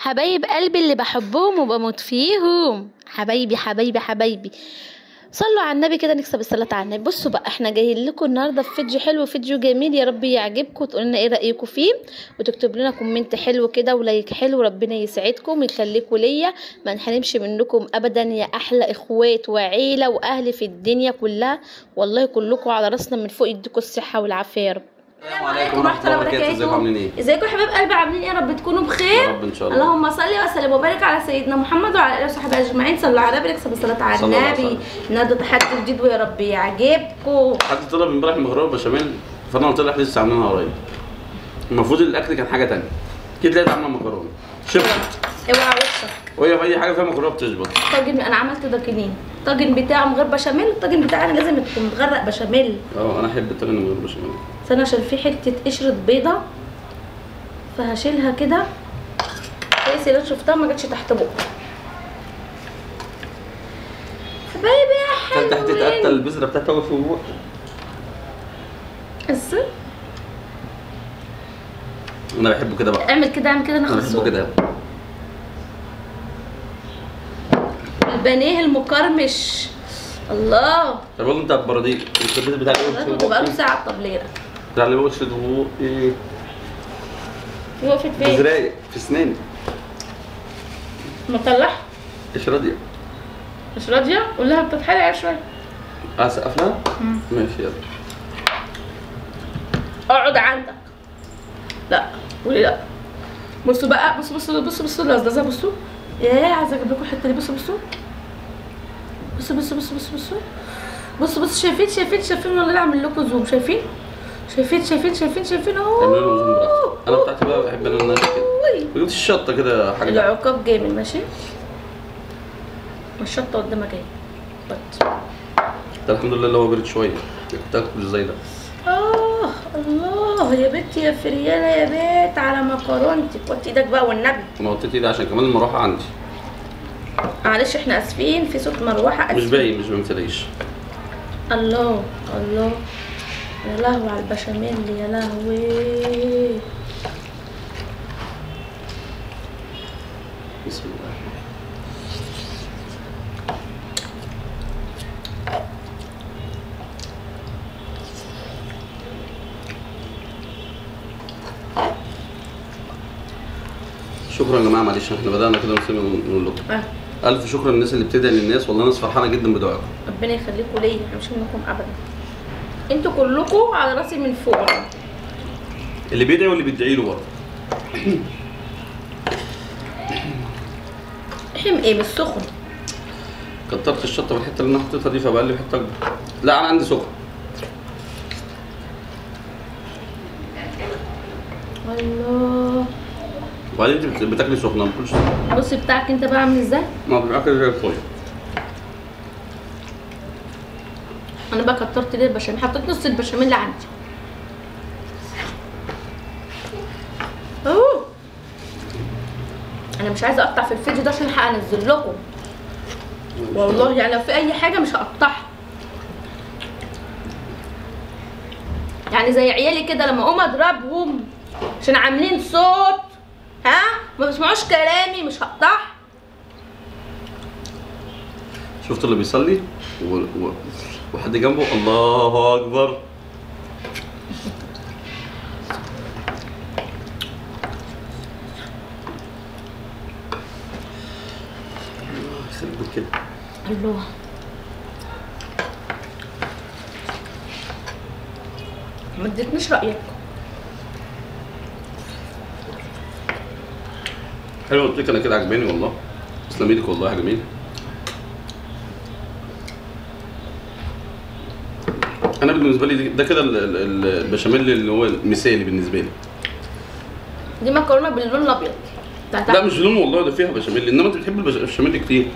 حبايب قلبي اللي بحبهم وبموت فيهم حبايبي حبايبي حبايبي صلوا على النبي كده نكسب الصلاة على النبي بصوا بقى احنا جايين لكم النهارده في فيديو حلو فيديو جميل يا رب يعجبكم وتقولوا لنا ايه رايكم فيه وتكتب لنا كومنت حلو كده ولايك حلو ربنا يسعدكم ويخليكم ليا ما نحرمش منكم ابدا يا احلى اخوات وعيله واهل في الدنيا كلها والله كلكم على راسنا من فوق يديكم الصحه والعافيه يا رب السلام عليكم ورحمة الله وبركاته ازيكم عاملين ايه؟ ازيكم يا حبايب قلبي عاملين ايه يا رب تكونوا بخير يا رب ان شاء الله اللهم صل وسلم وبارك على سيدنا محمد وعلى اله وصحبه اجمعين صلوا على النبي نكسب الصلاه على صلى الله عليه النبي وسلم. النهارده تحدي جديد ويا رب يعجبكم حد طلب امبارح مكرونه بشاميل فانا قلت لك لسه عاملينها قريب المفروض الاكل كان حاجه تانية كده لقيت عامله مكرونه شفت اوعى وشك وهي في اي حاجه فيها مكرونه بتشبط طاجن انا عملت طاجنين الطاجن بتاعه من غير بشاميل الطاجن بتاعي انا لازم يكون متغرق بشاميل اه انا احب الطاجن من غير بشاميل بس انا عشان في حته قشره بيضه فهشيلها كده كويس اللي أنا شفتها ما جاتش تحت بقى حبايبي يا كان تحت حلوين تقتل البذره بتاعتها وفي فوق بس انا بحبه كده بقى اعمل كده اعمل كده انا انا بحبه خلصوه كده البانيه المقرمش الله طب والله انت البراديق الكبده بتاع لازم تبقى له ساعه الطبليره بتاع اللي وقفت فوق ايه في وقفت فين؟ بزرايق في اسناني ما طلعها ايش راضيه مش راضيه قول لها بتتحرق شويه اسقف لها مم. ماشي يلا اقعد عندك لا قولي لا بصوا بقى بصوا بصوا بصوا بصوا اللزازه بصوا ياه عايزه اجيب لكم الحته دي بصوا بصوا بصوا بصوا بصوا بصوا بصوا بصوا بصوا شايفين شايفين شايفين ولا اعمل لكم زوم شايفين شايفين شايفين شايفين شايفين اعملوا لهم زوم براحتك اهو انا بتاعتي بقى بحب انا الناس كده أوي. وجبت الشطه كده حاجه العقاب جامد ماشي والشطه قدامك اهي بط. ده الحمد لله اللي هو برد شويه كنت اكل زي ده اه الله يا بنتي يا فريانه يا بيت على مكرونتك وطي ايدك بقى والنبي انا وطيت ايدي عشان كمان المروحه عندي معلش احنا اسفين في صوت مروحه مش اسفين باين مش بمثليش الله الله يا لهوي على البشاميل يا لهوي بسم الله شكرا يا جماعه معلش احنا بدانا كده نسيب نقول لكم آه. الف شكرا للناس اللي بتدعي للناس والله ناس فرحانه جدا بدعائكم ربنا يخليكم ليا احنا مش منكم ابدا انتوا كلكم على راسي من فوق اللي بيدعي واللي بيدعي له برضه احم ايه مش سخن كترت الشطه في الحته اللي انا حطيتها دي فبقلب حته اكبر لا انا عندي سكر الله وبعدين انت بت- بتاكلي سخنه ما بتاكلش سخنة. بص بتاعك انت بقى عامل ازاي ما بتاكلي زي الفل انا بقى كترت ليه البشاميل حطيت نص البشاميل اللي عندي اوه انا مش عايزه اقطع في الفيديو ده عشان هنزل لكم والله يعني لو في اي حاجه مش هقطعها يعني زي عيالي كده لما اقوم اضربهم عشان عاملين صوت ها ما بيسمعوش كلامي مش هقطعها شفت اللي بيصلي و... و... وحد جنبه الله اكبر الله يخرب كده الله ما اديتنيش رايك حلو قلت لك انا كده عجباني والله تسلم ايدك والله يا جميل انا بالنسبه لي ده كده ال- ال- البشاميل اللي هو المثالي بالنسبه لي دي مكرونه باللون الابيض بتاعت لا مش لون والله ده فيها بشاميل انما انت بتحب البش- البشاميل كتير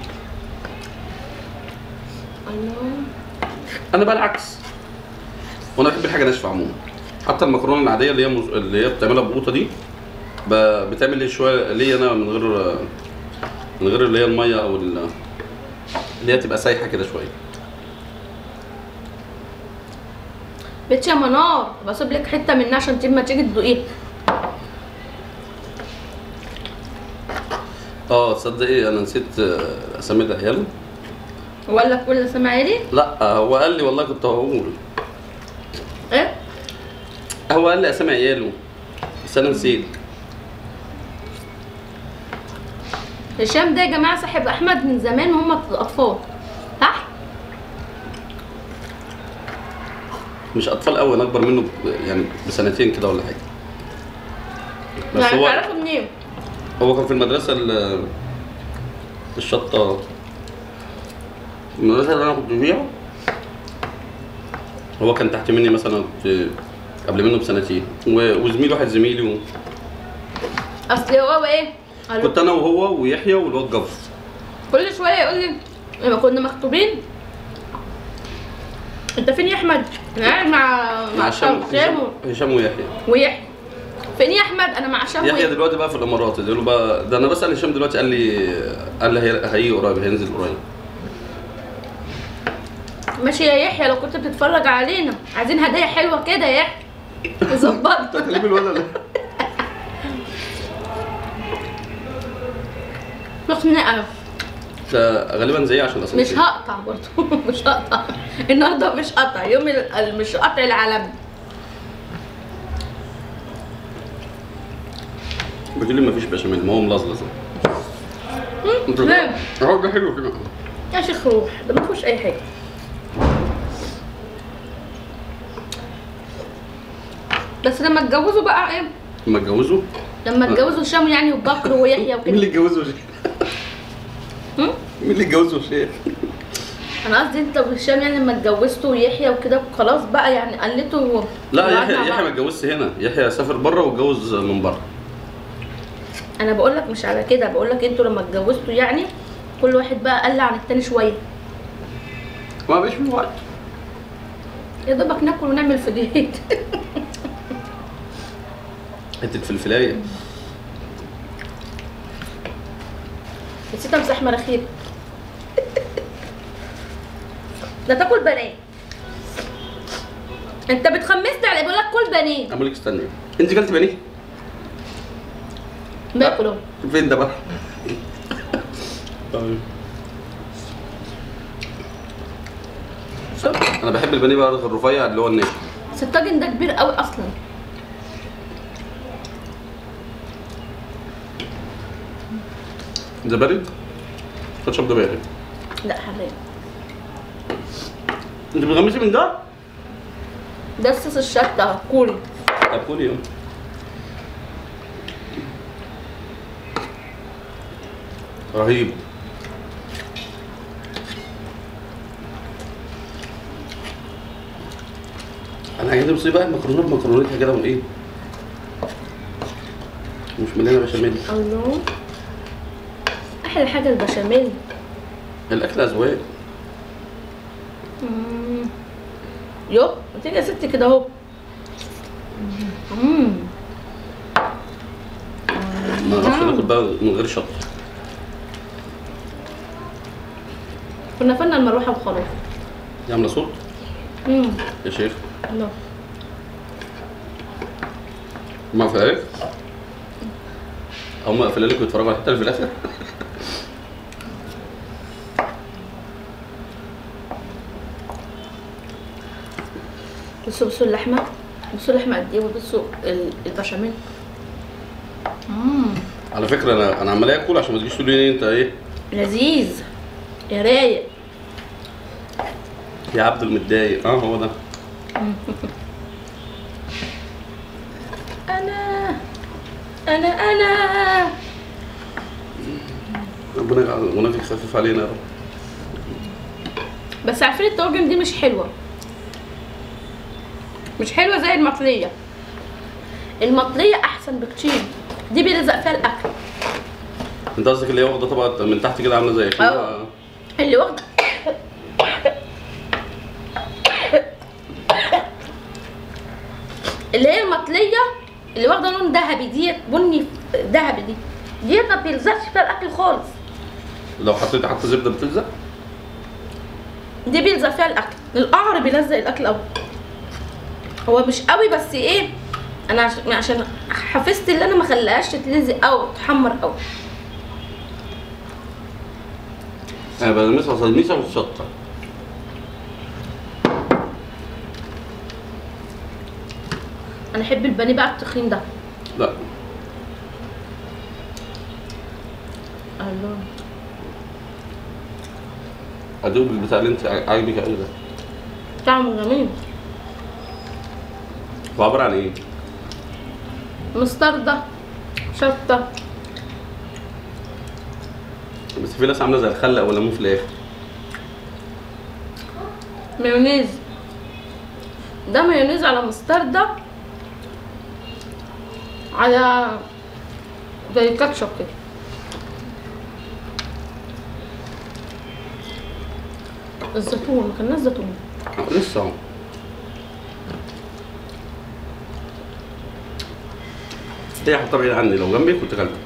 الله انا بقى العكس وانا بحب الحاجه ناشفه عموما حتى المكرونه العاديه اللي هي مز... اللي هي بتعملها بقوطه دي ب... بتعمل لي شويه ليا انا من غير من غير اللي هي الميه او ال... اللي هي تبقى سايحه كده شويه بيتش يا منار بسيب لك حته منها عشان تيجي ما تيجي تدوقيها اه تصدق ايه انا نسيت آه، اسامي العيال ولا كل سماعيلي لا آه، هو قال لي والله كنت هقول ايه هو قال لي اسامي عياله بس انا نسيت هشام ده يا جماعه صاحب احمد من زمان وهم اطفال صح مش اطفال قوي انا اكبر منه ب- يعني بسنتين كده ولا حاجه بس يعني هو تعرفوا منين هو كان في المدرسه ال- الشطه المدرسه اللي انا كنت فيها هو كان تحت مني مثلا كنت قبل منه بسنتين و- وزميل واحد زميلي و... اصل هو ايه قال له كنت انا وهو ويحيى والواد جفر كل شويه يقول لي لما كنا مخطوبين انت فين يا احمد؟ انا قاعد مع مع هشام هشام هشام- هشام ويحيى ويحيى فين يا احمد؟ انا مع هشام يحيى ويحيى دلوقتي بقى في الامارات يقول له بقى ده انا بسال هشام دلوقتي قال لي قال لي هي- هيجي قريب هينزل قريب ماشي يا يحيى لو كنت بتتفرج علينا عايزين هدايا حلوه كده يا يحيى ظبطت تكليف الولد مقنعه ده غالبا زي عشان اصلا مش هقطع برضه مش هقطع النهارده مش قطع يوم ال- ال- مش قطع العالمي بيقول لي مفيش بشاميل ما هو ملزلز انت ليه؟ اهو ده حلو كده يا شيخ روح ده ما فيهوش اي حاجه بس لما اتجوزوا بقى ايه لما اتجوزوا لما اتجوزوا هشام يعني وبكر ويحيى مين وكده اللي اتجوزوا شيخ؟ هم؟ مين اللي اتجوزوا شيخ؟ انا قصدي انت وهشام يعني لما اتجوزتوا ويحيى وكده خلاص بقى يعني قلتوا لا بعض يحيى مع يحيى بعض. ما اتجوزش هنا يحيى سافر بره واتجوز من بره انا بقول لك مش على كده بقول لك انتوا لما اتجوزتوا يعني كل واحد بقى قل عن التاني شويه ما بقاش في وقت يا دوبك ناكل ونعمل فيديوهات حته فلفلايه نسيت امسح مناخيري ده تاكل بانيه انت بتخمسني على بقول لك كل بانيه اعمل لك استني انت كلت بانيه؟ باكل اهو فين ده بقى؟ طيب. شوف انا بحب البانيه بقى الرفيع اللي هو الناشف بس الطاجن ده كبير قوي اصلا ده بارد؟ كاتشب ده بارد لا حراق انت بتغمسي من ده؟ ده الصوص الشطه اهو كوري طب كل يوم رهيب انا عايز بصي بقى المكرونه بمكرونتها كده وايه مش مليانه بشاميل الله احلى حاجه البشاميل الاكل اذواق مم. يو تيجي يا ستي كده اهو مم. ما اعرفش ناكل بقى من غير شطه كنا فنا المروحه وخلاص دي عامله صوت مم. يا شيخ الله ما فيهاش هم قافلين لك ويتفرجوا على الحته اللي في الاخر بصوا بصوا اللحمه بصوا اللحمه قد ايه وبصوا ال- البشاميل مم. على فكره انا انا عمال اكل عشان ما تجيش تقولي لي انت ايه لذيذ يا رايق يا عبد المتضايق اه هو ده انا انا انا ربنا يجعل- ربنا يخفف علينا يا رب بس عارفين الطواجن دي مش حلوه مش حلوه زي المطليه المطليه احسن بكتير دي بيلزق فيها الاكل انت قصدك اللي هي واخده طبقه من تحت كده عامله زي اه. اللي واخده اللي هي المطليه اللي واخده لون ذهبي ديت بني ذهبي دي ديت ما بيلزقش فيها الاكل خالص لو حطيت حتى زبده بتلزق دي بيلزق فيها الاكل القعر بيلزق الاكل قوي هو مش قوي بس ايه انا عشان, عشان حفظت اللي انا ما خلاهاش تتلزق او تحمر قوي انا بلمسها صلميسه والشطه انا احب البانيه بقى التخين ده لا الله ادوب البتاع اللي انت عاجبك قوي ده طعمه جميل هو عباره عن ايه؟ مستردة شطة بس في ناس عامله زي الخل او الليمون في الاخر مايونيز ده مايونيز على مستردة على زي كاتشب كده الزيتون ما كناش زيتون آه، لسه اهو هي حطها بعيد عني لو جنبي كنت كلت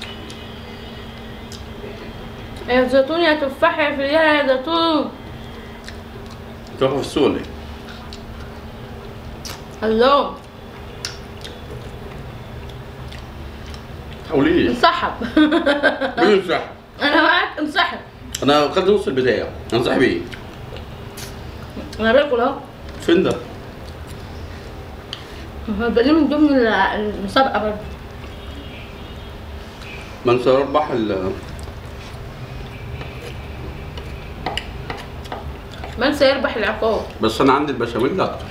يا زيتون يا تفاح يا فليا يا زيتون انت واقفه في السوق ولا ايه؟ الله حولي لي انسحب مين يمسح؟ انا وقعت انسحب انا اكلت نص البدايه انصح بيه انا باكل اهو فين ده؟ بقى من ضمن ال- المسابقه برضه من سيربح ال من سيربح العقاب بس انا عندي البشاميل اكتر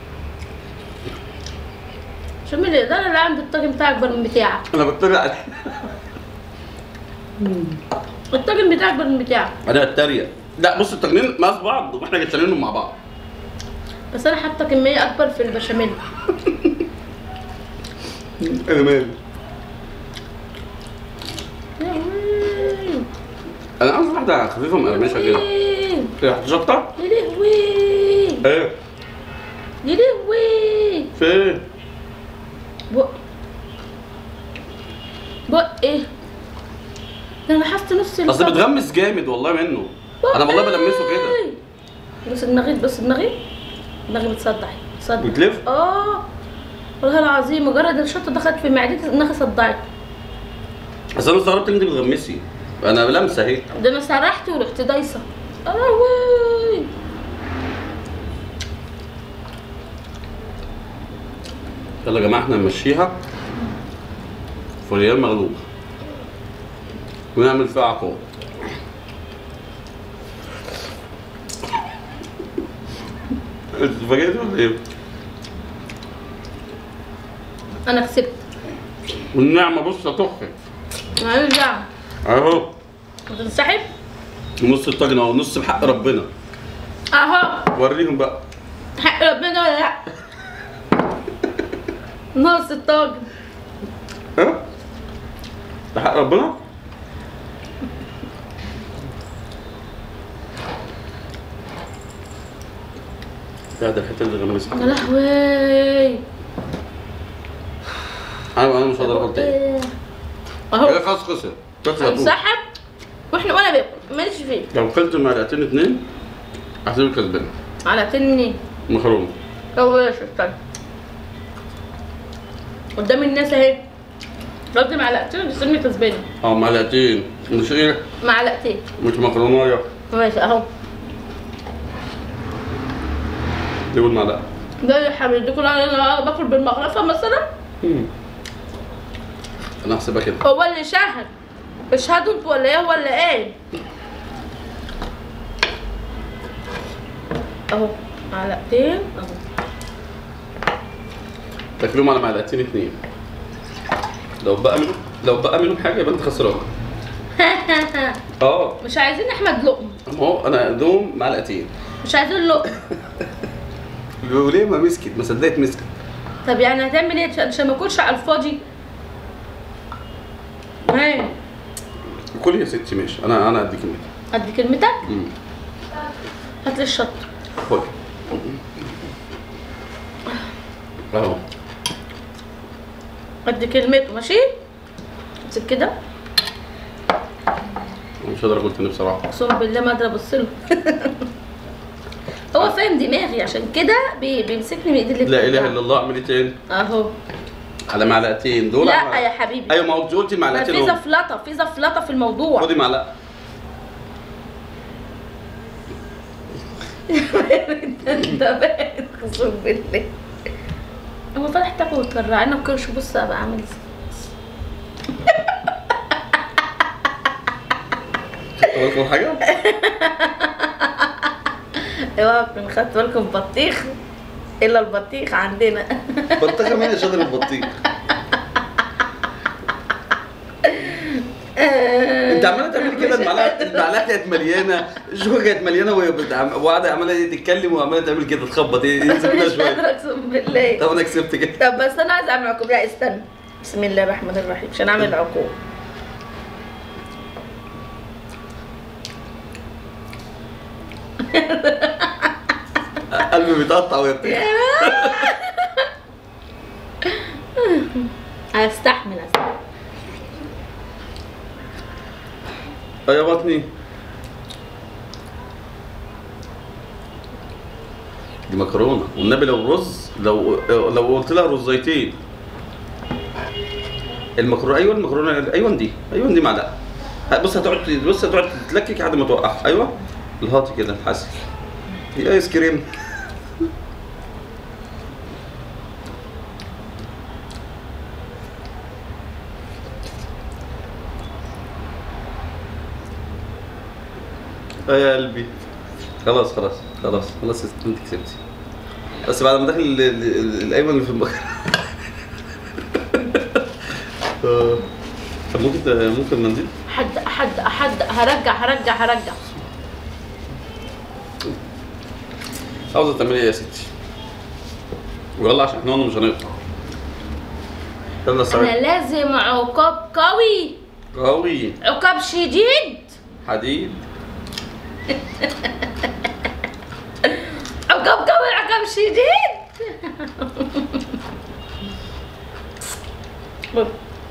شو من ده انا اللي عندي الطاجن بتاعك اكبر من بتاعك انا بتريق عليه. الطاجن بتاعك اكبر من بتاعك انا بتريق لا بص التجنين مقاس بعض واحنا جايين مع بعض بس انا حاطه كميه اكبر في البشاميل انا مالي يا ويلي. انا عاوز واحده خفيفه مقرمشه كده ويلي. ايه شطه؟ يا لهوي ايه يا لهوي فين؟ بق بق ايه ده انا لاحظت نص اصل الطبق. بتغمس جامد والله منه انا والله بلمسه كده بص دماغي بص دماغي دماغي بتصدع بتصدع بتلف؟ اه والله العظيم مجرد الشطه دخلت في معدتي دماغي صدعت بس انا استغربت ان انت بتغمسي انا لمسه اهي ده انا سرحت ورحت دايسه يا لهوي يلا يا جماعه احنا نمشيها فريال مغلوب ونعمل فيها عقاب انت اتفاجئت ولا ايه؟ انا كسبت والنعمه بص هتخفي ماليش دعوه اهو وتنسحب نص الطاجن اهو نص بحق ربنا اهو وريهم بقى حق ربنا ولا لا نص الطاجن ها؟ بحق ربنا؟ لا ده الحته اللي انا يا مسحها لهوي انا انا مش هقدر اقول تاني إيه. اهو هي خلاص خسر خسر هتقول. انسحب واحنا وانا باكل ماليش فيه لو كلت معلقتين اتنين هحسبك كسبان على تني مخروم هو ايش استنى قدام الناس اهي رد معلقتين بتسمي كسباني اه معلقتين مش ايه معلقتين مش مكرونايه ماشي اهو دي والمعلقه ده يا حبيبي كل انا باكل بالمغرفه مثلا انا هحسبها كده هو اللي شهد اشهدوا انتوا ولا ايه ولا ايه اهو معلقتين اهو تاكلهم على معلقتين اتنين لو بقى منهم لو بقى منهم حاجه يبقى انت خسران اه مش عايزين احمد لقمه ما هو انا دوم معلقتين مش عايزين لقمه وليه ما مسكت ما صدقت مسكت طب يعني هتعمل ايه عشان- عشان ما اكلش على الفاضي هاي كل يا ستي ماشي انا انا اديك كلمتي ادي كلمتك مم. هات لي الشطه خد اهو ادي كلمته ماشي امسك كده مش هقدر اقول تاني بصراحه اقسم بالله ما اقدر ابص له هو فاهم دماغي عشان كده بي- بيمسكني من ايدي اللي لا اله بتوجعني. الا الله اعمل ايه تاني اهو على معلقتين دول لا يا حبيبي ايوه ما قلت قلتي ما معلقتين في اهو زفلطه في زفلطه في الموضوع خدي معلقه انت انت بارد اقسم بالله هو فرح تاكل وتكرعنا وكرش بص ابقى عامل ازاي خدت بالكم من حاجه؟ اوعى من خدت بالكم بطيخ الا البطيخ عندنا بطيخه مين يا شاطر البطيخ؟ انت عماله تعملي كده المعلقه المعلقه كانت مليانه الجوكه كانت مليانه وهي بتعم- وقاعده عماله تتكلم وعماله تعمل كده تخبط إيه، ينزل منها شويه اقسم بالله طب انا كسبت كده طب بس انا عايز اعمل عقوبه لا استنى بسم الله الرحمن الرحيم عشان اعمل عقوبه قلبي بيتقطع وهي بتاكل هستحمل هستحمل اه يا بطني دي مكرونه والنبي لو رز لو لو قلت لها رزيتين المكرونه ايوه المكرونه ايوه دي ايوه دي معلقه بص هتقعد بص هتقعد تتلكك لحد ما توقعها ايوه الهاطي كده الحاسس دي ايس كريم اه يا قلبي خلاص خلاص خلاص خلاص انت كسبتي بس بعد ما دخل ال- ال- الايمن اللي في المكان آه. طب ممكن ممكن منديل حد حد حد هرجع هرجع هرجع عاوزه تعملي ايه يا ستي ويلا عشان احنا قلنا مش هنقطع يلا انا سعيد لازم عقاب قوي قوي عقاب شديد حديد عقاب قوي عقاب شديد بص.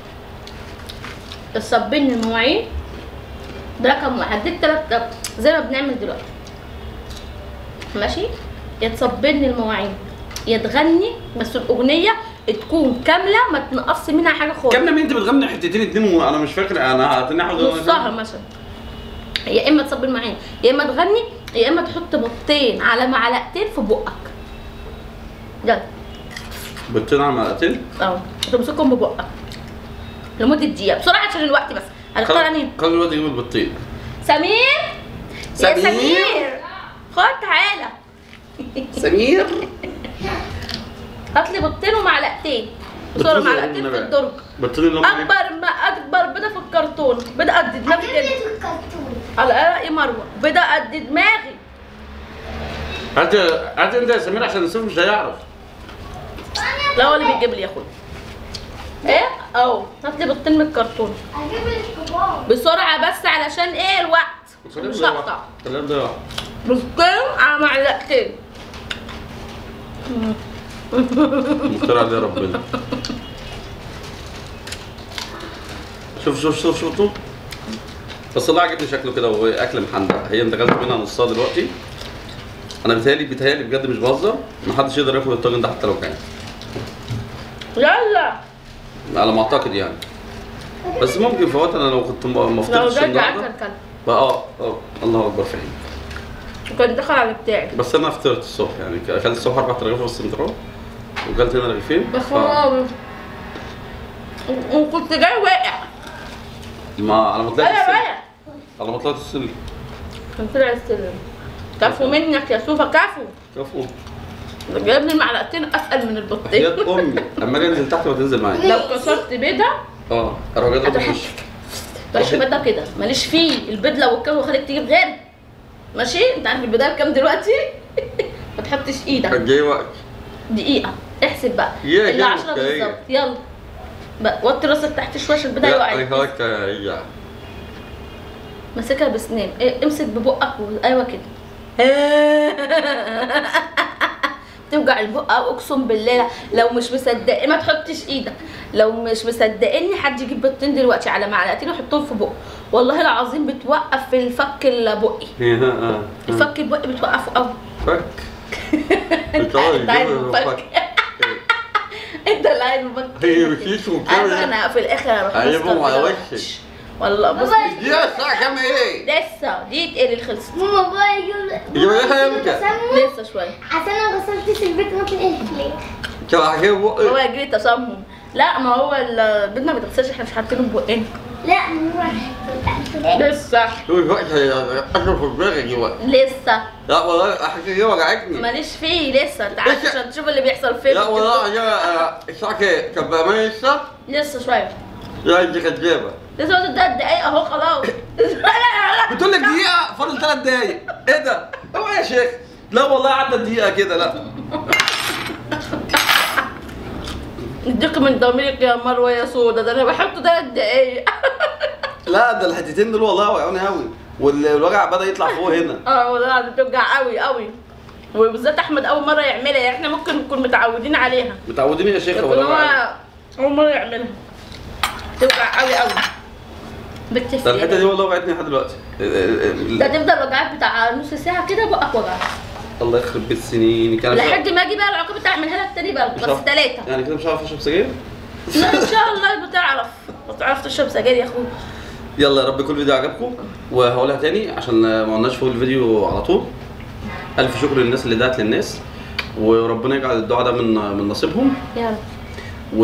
تصبني المواعين ده رقم واحد دي التلات زي ما بنعمل دلوقتي ماشي يا تصبني المواعين يا تغني بس الاغنيه تكون كامله ما تنقص منها حاجه خالص كام مين انت بتغني حتتين اتنين وانا مش فاكر انا هتني احفظ نصها مثلا يا اما تصب المعين يا اما تغني يا اما تحط بطين على معلقتين في بقك يلا بتين على معلقتين اهو تمسكهم ببقك لمده دقيقه بسرعه عشان الوقت بس هتختار انهي خلي الواد يجيب البطين سمير يا سمير. سمير خد تعالى سمير هات لي بطين ومعلقتين بسرعه بطين معلقتين في النبي. الدرج بطين اللي هم ايه؟ اكبر ما اكبر بيضه في الكرتون بيضه قد دماغي كده الكرتون على ايه مروه بيضه قد دماغي هات هات انت يا سمير عشان يوسف مش هيعرف لا هو اللي بيجيب لي يا اخويا ايه اهو هات لي بيضتين من الكرتون اجيب الكبار بسرعه بس علشان ايه الوقت مش هقطع الكلام ده واحد. بيضتين على معلقتين مختار عليه ربنا شوف شوف شوف شوف شوف بس الله عجبني شكله كده وهو اكل محندق هي انت اكلت منها نصها دلوقتي انا بيتهيألي بيتهيألي بجد مش بهزر محدش يقدر ياكل الطاجن ده حتى لو كان يلا على ما اعتقد يعني بس ممكن في وقت انا لو كنت ما ما لو فطرتش رجع النهارده اكل كلب بقى اه اه الله اكبر في عيني وكان دخل على بتاعي بس انا فطرت الصبح يعني اكلت الصبح اربع رغيف بس مترو وكلت هنا رغيفين بس ف- هو و- وكنت جاي واقع ما على ما طلعت انا السلم واقع على ما طلعت السلم كان طلع السلم كفو منك يا سوفا كفو كفو ده جايب لي معلقتين اتقل من حياة البطين امي اما اجي انزل تحت وتنزل معايا لو كسرت بيضه اه اروح جاي اضرب هتحس- وش ماشي بيضه كده ماليش فيه البيض لو الكام خليك تجيب غير ماشي انت عارف البدايه بكام دلوقتي ما تحطش ايدك جاي وقت دقيقه احسب بقى يا اللي جامد 10 كده. بالظبط يلا بقى وطي راسك تحت شويه عشان البدايه لا يقع هيك هي ماسكها بسنان إيه، امسك ببقك و... ايوه كده توجع البق اقسم بالله لو مش مصدق ما تحطش ايدك لو مش مصدقني حد يجيب بيضتين دلوقتي على معلقتين ويحطهم في بقه والله العظيم بتوقف في الفك البقي الفك البقي بتوقفه قوي فك انت عايز مفك انت اللي عايز مفك هي مفيش انا مكان انا في الاخر اروح هيبقوا ماسكة على البيضة وشك. والله بص بابا يا الساعة كام ايه؟ لسه دي تقلي اللي خلصت ماما بابا يجيب يجيب لها يمكن. لسه شويه عشان انا غسلت البيت ممكن الفليك كان هجيب هو بقي يجري تسمم لا ما هو البيض ما بيتغسلش احنا مش حاطينه بقنا لا نروح الفليك لسه شوف الوقت اشرب في دماغي دلوقتي لسه لا والله حاجة دي وجعتني ماليش فيه لسه انت عارف لسه. عشان تشوف اللي بيحصل فين لا والله يا الساعة كام؟ كان بأمان لسه؟ لسه شويه لا انت كدابة لسه فاضل تلات دقايق اهو خلاص لا لا لا بتقول لك دقيقة فاضل ثلاث دقايق ايه ده؟ هو يا شيخ لا والله عدت دقيقة كده لا اديك من ضميرك يا مروه يا سودا ده انا بحط تلات دقايق لا ده الحتتين دول والله وقعوني قوي والوجع بدأ يطلع فوق هنا اه والله دي بتوجع قوي قوي وبالذات احمد اول مره يعملها يعني احنا ممكن نكون متعودين عليها متعودين يا شيخ لكن والله هو وجع. اول مره يعملها توجع قوي قوي بتفرق ده الحتة دي والله وجعتني لحد دلوقتي ده تفضل وجعك بتاع نص ساعه كده بقك وجعك الله يخرب بيت سنينك انا مش لحد ما اجي بقى العقاب بتاع اعملها لك تاني بقى مش بس عارف- ثلاثه يعني كده مش عارف اشرب سجاير لا ان شاء الله بتعرف بتعرف تشرب سجاير يا اخويا يلا يا رب يكون الفيديو عجبكم وهقولها تاني عشان ما قلناش فوق الفيديو على طول الف شكر للناس اللي دعت للناس وربنا يجعل الدعاء ده من من نصيبهم يا رب و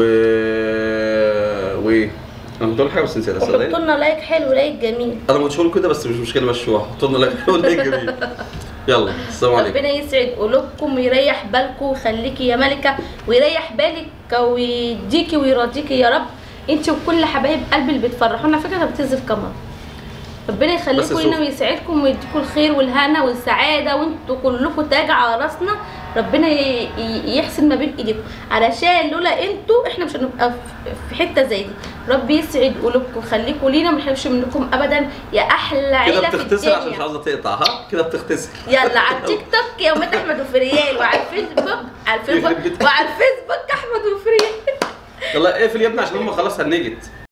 و انا كنت اقول حاجه بس نسيتها وحطوا صدقني لنا لايك حلو لايك جميل انا ما كنتش هقول كده بس مش مشكله مشوها حطوا لنا لايك حلو لايك جميل يلا السلام عليكم ربنا يسعد قلوبكم ويريح بالكم ويخليكي يا ملكه ويريح بالك ويديكي ويرضيكي يا رب انت وكل حبايب قلبي اللي بتفرحونا فكره بتهز في كمان ربنا بس يخليكم شوف. لنا ويسعدكم ويديكم الخير والهنا والسعاده وانتوا كلكم تاج على راسنا ربنا ي- ي- يحسن ما بين ايديكم علشان لولا انتوا احنا مش هنبقى في- في حته زي دي ربي يسعد قلوبكم ويخليكم لينا ما نحرمش منكم ابدا يا احلى كده عيله في بتختصر عشان مش الدنيا عاوزه تقطع ها كده بتختصر يلا على التيك توك يومات احمد وفريال وعلى الفيسبوك على الفيسبوك وعلى الفيسبوك احمد وفريال يلا اقفل يا ابني عشان هم خلاص هنجت